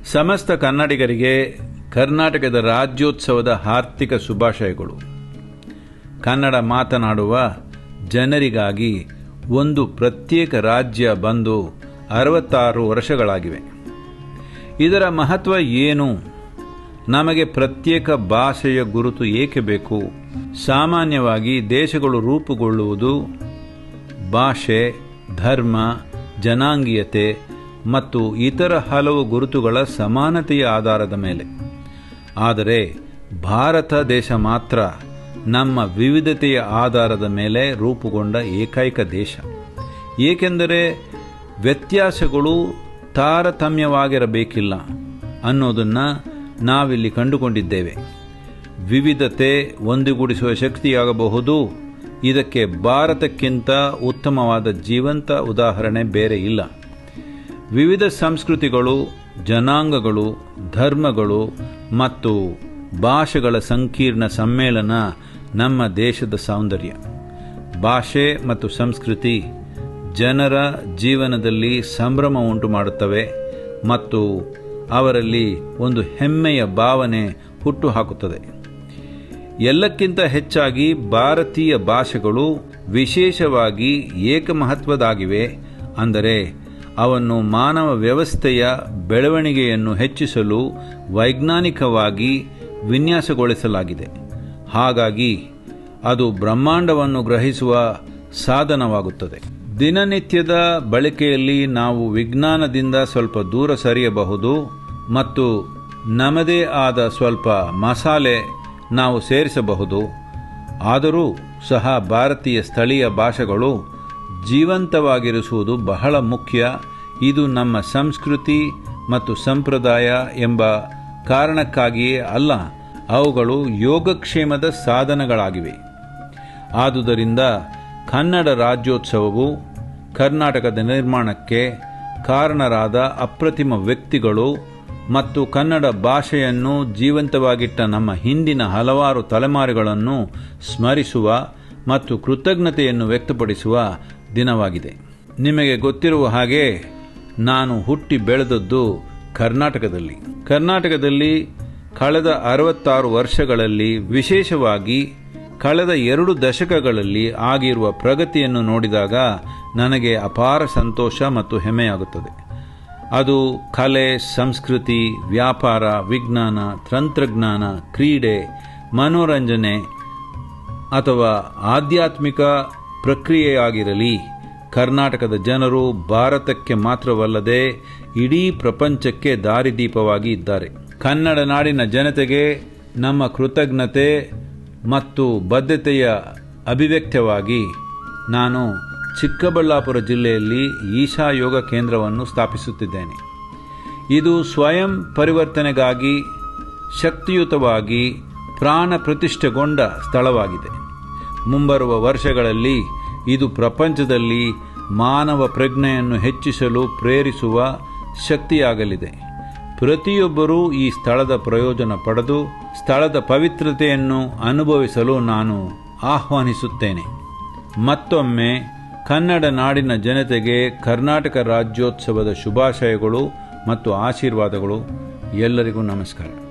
ಸಮಸ್ತ ಕನ್ನಡಿಗರಿಗೆ ಕರ್ನಾಟಕದ ರಾಜ್ಯೋತ್ಸವದ ಆರ್ಥಿಕ ಶುಭಾಶಯಗಳು ಕನ್ನಡ ಮಾತನಾಡುವ ಜನರಿಗಾಗಿ ಒಂದು ಪ್ರತ್ಯೇಕ ರಾಜ್ಯ ಬಂದು ಅರವತ್ತಾರು ವರ್ಷಗಳಾಗಿವೆ ಇದರ ಮಹತ್ವ ಏನು ನಮಗೆ ಪ್ರತ್ಯೇಕ ಭಾಷೆಯ ಗುರುತು ಏಕೆ ಬೇಕು ಸಾಮಾನ್ಯವಾಗಿ ದೇಶಗಳು ರೂಪುಗೊಳ್ಳುವುದು ಭಾಷೆ ಧರ್ಮ ಜನಾಂಗೀಯತೆ ಮತ್ತು ಇತರ ಹಲವು ಗುರುತುಗಳ ಸಮಾನತೆಯ ಆಧಾರದ ಮೇಲೆ ಆದರೆ ಭಾರತ ದೇಶ ಮಾತ್ರ ನಮ್ಮ ವಿವಿಧತೆಯ ಆಧಾರದ ಮೇಲೆ ರೂಪುಗೊಂಡ ಏಕೈಕ ದೇಶ ಏಕೆಂದರೆ ವ್ಯತ್ಯಾಸಗಳು ತಾರತಮ್ಯವಾಗಿರಬೇಕಿಲ್ಲ ಅನ್ನೋದನ್ನು ನಾವಿಲ್ಲಿ ಕಂಡುಕೊಂಡಿದ್ದೇವೆ ವಿವಿಧತೆ ಒಂದುಗೂಡಿಸುವ ಶಕ್ತಿಯಾಗಬಹುದು ಇದಕ್ಕೆ ಭಾರತಕ್ಕಿಂತ ಉತ್ತಮವಾದ ಜೀವಂತ ಉದಾಹರಣೆ ಬೇರೆ ಇಲ್ಲ ವಿವಿಧ ಸಂಸ್ಕೃತಿಗಳು ಜನಾಂಗಗಳು ಧರ್ಮಗಳು ಮತ್ತು ಭಾಷೆಗಳ ಸಂಕೀರ್ಣ ಸಮ್ಮೇಳನ ನಮ್ಮ ದೇಶದ ಸೌಂದರ್ಯ ಭಾಷೆ ಮತ್ತು ಸಂಸ್ಕೃತಿ ಜನರ ಜೀವನದಲ್ಲಿ ಸಂಭ್ರಮ ಉಂಟು ಮಾಡುತ್ತವೆ ಮತ್ತು ಅವರಲ್ಲಿ ಒಂದು ಹೆಮ್ಮೆಯ ಭಾವನೆ ಹುಟ್ಟುಹಾಕುತ್ತದೆ ಎಲ್ಲಕ್ಕಿಂತ ಹೆಚ್ಚಾಗಿ ಭಾರತೀಯ ಭಾಷೆಗಳು ವಿಶೇಷವಾಗಿ ಏಕಮಹತ್ವದಾಗಿವೆ ಅಂದರೆ ಅವನ್ನು ಮಾನವ ವ್ಯವಸ್ಥೆಯ ಬೆಳವಣಿಗೆಯನ್ನು ಹೆಚ್ಚಿಸಲು ವೈಜ್ಞಾನಿಕವಾಗಿ ವಿನ್ಯಾಸಗೊಳಿಸಲಾಗಿದೆ ಹಾಗಾಗಿ ಅದು ಬ್ರಹ್ಮಾಂಡವನ್ನು ಗ್ರಹಿಸುವ ಸಾಧನವಾಗುತ್ತದೆ ದಿನನಿತ್ಯದ ಬಳಕೆಯಲ್ಲಿ ನಾವು ವಿಜ್ಞಾನದಿಂದ ಸ್ವಲ್ಪ ದೂರ ಸರಿಯಬಹುದು ಮತ್ತು ನಮ್ಮದೇ ಆದ ಸ್ವಲ್ಪ ಮಸಾಲೆ ನಾವು ಸೇರಿಸಬಹುದು ಆದರೂ ಸಹ ಭಾರತೀಯ ಸ್ಥಳೀಯ ಭಾಷೆಗಳು ಜೀವಂತವಾಗಿರಿಸುವುದು ಬಹಳ ಮುಖ್ಯ ಇದು ನಮ್ಮ ಸಂಸ್ಕೃತಿ ಮತ್ತು ಸಂಪ್ರದಾಯ ಎಂಬ ಕಾರಣಕ್ಕಾಗಿಯೇ ಅಲ್ಲ ಅವುಗಳು ಯೋಗಕ್ಷೇಮದ ಸಾಧನಗಳಾಗಿವೆ ಆದುದರಿಂದ ಕನ್ನಡ ರಾಜ್ಯೋತ್ಸವವು ಕರ್ನಾಟಕದ ನಿರ್ಮಾಣಕ್ಕೆ ಕಾರಣರಾದ ಅಪ್ರತಿಮ ವ್ಯಕ್ತಿಗಳು ಮತ್ತು ಕನ್ನಡ ಭಾಷೆಯನ್ನು ಜೀವಂತವಾಗಿಟ್ಟ ನಮ್ಮ ಹಿಂದಿನ ಹಲವಾರು ತಲೆಮಾರುಗಳನ್ನು ಸ್ಮರಿಸುವ ಮತ್ತು ಕೃತಜ್ಞತೆಯನ್ನು ವ್ಯಕ್ತಪಡಿಸುವ ದಿನವಾಗಿದೆ ನಿಮಗೆ ಗೊತ್ತಿರುವ ಹಾಗೆ ನಾನು ಹುಟ್ಟಿ ಬೆಳೆದದ್ದು ಕರ್ನಾಟಕದಲ್ಲಿ ಕರ್ನಾಟಕದಲ್ಲಿ ಕಳೆದ ಅರವತ್ತಾರು ವರ್ಷಗಳಲ್ಲಿ ವಿಶೇಷವಾಗಿ ಕಳೆದ ಎರಡು ದಶಕಗಳಲ್ಲಿ ಆಗಿರುವ ಪ್ರಗತಿಯನ್ನು ನೋಡಿದಾಗ ನನಗೆ ಅಪಾರ ಸಂತೋಷ ಮತ್ತು ಹೆಮ್ಮೆಯಾಗುತ್ತದೆ ಅದು ಕಲೆ ಸಂಸ್ಕೃತಿ ವ್ಯಾಪಾರ ವಿಜ್ಞಾನ ತಂತ್ರಜ್ಞಾನ ಕ್ರೀಡೆ ಮನೋರಂಜನೆ ಅಥವಾ ಆಧ್ಯಾತ್ಮಿಕ ಪ್ರಕ್ರಿಯೆಯಾಗಿರಲಿ ಕರ್ನಾಟಕದ ಜನರು ಭಾರತಕ್ಕೆ ಮಾತ್ರವಲ್ಲದೆ ಇಡೀ ಪ್ರಪಂಚಕ್ಕೆ ದಾರಿದೀಪವಾಗಿ ಇದ್ದಾರೆ ಕನ್ನಡ ನಾಡಿನ ಜನತೆಗೆ ನಮ್ಮ ಕೃತಜ್ಞತೆ ಮತ್ತು ಬದ್ಧತೆಯ ಅಭಿವ್ಯಕ್ತವಾಗಿ ನಾನು ಚಿಕ್ಕಬಳ್ಳಾಪುರ ಜಿಲ್ಲೆಯಲ್ಲಿ ಈಶಾ ಯೋಗ ಕೇಂದ್ರವನ್ನು ಸ್ಥಾಪಿಸುತ್ತಿದ್ದೇನೆ ಇದು ಸ್ವಯಂ ಪರಿವರ್ತನೆಗಾಗಿ ಶಕ್ತಿಯುತವಾಗಿ ಪ್ರಾಣ ಪ್ರತಿಷ್ಠೆಗೊಂಡ ಸ್ಥಳವಾಗಿದೆ ಮುಂಬರುವ ವರ್ಷಗಳಲ್ಲಿ ಇದು ಪ್ರಪಂಚದಲ್ಲಿ ಮಾನವ ಪ್ರಜ್ಞೆಯನ್ನು ಹೆಚ್ಚಿಸಲು ಪ್ರೇರಿಸುವ ಶಕ್ತಿಯಾಗಲಿದೆ ಪ್ರತಿಯೊಬ್ಬರೂ ಈ ಸ್ಥಳದ ಪ್ರಯೋಜನ ಪಡೆದು ಸ್ಥಳದ ಪವಿತ್ರತೆಯನ್ನು ಅನುಭವಿಸಲು ನಾನು ಆಹ್ವಾನಿಸುತ್ತೇನೆ ಮತ್ತೊಮ್ಮೆ ಕನ್ನಡ ನಾಡಿನ ಜನತೆಗೆ ಕರ್ನಾಟಕ ರಾಜ್ಯೋತ್ಸವದ ಶುಭಾಶಯಗಳು ಮತ್ತು ಆಶೀರ್ವಾದಗಳು ಎಲ್ಲರಿಗೂ ನಮಸ್ಕಾರ